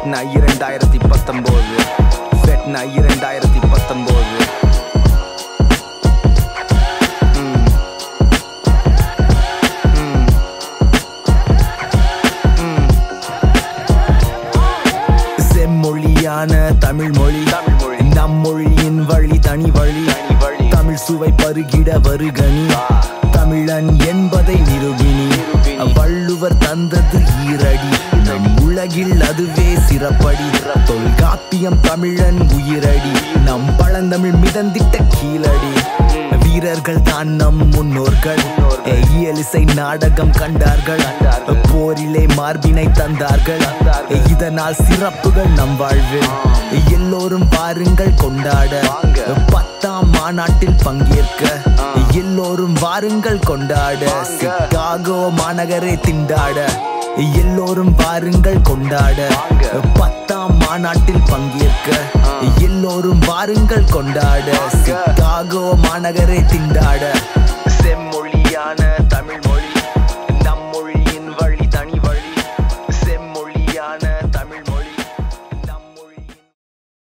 FeTNA இரண்டாயிரத்தி பத்தொம்போது FeTNA இரண்டாயிரத்தி பத்தொம்போது ம். ம். ம். செம்மொழியான தமிழ் மொழி தமிழ்மொழி. நம் மொழியின் வழி தனி வழி தனி வழி. தமிழ் சுவை பருகிட வருகனி ஆ. தமிழன் என்பதை நிரூபினி நிரூபினி. வள்ளுவர் தந்தது ஈரடி நம் உலகில் அதுவே சிறப்படி தொல்காப்பியம் தமிழன் உயிரடி நம் பழந்தமிழ் மிதந்திட்ட கீழடி வீரர்கள் தான் நம் முன்னோர்கள் முன்னோர்கள். இயலிசை நாடகம் கண்டார்கள் கண்டார்கள். போரிலே மார்பினை தந்தார்கள் தந்தார்கள். இதனால் சிறப்புகள் நம் வாழ்வில் எல்லோரும் பாருங்கள் கொண்டாட வாங்க. பத்தாம் மாநாட்டில் பங்கேற்க ஆ. எல்லோரும் வாருங்கள் கொண்டாட வாங்க. சிகாகோ மாநகரே திண்டாட எல்லோரும் வாருங்கள் கொண்டாட வாங்க. பத்தாம் மாநாட்டில் பங்கேற்க ஆ. எல்லோரும் வாருங்கள் கொண்டாட வாங்க. சிகாகோ மாநகரே திண்டாட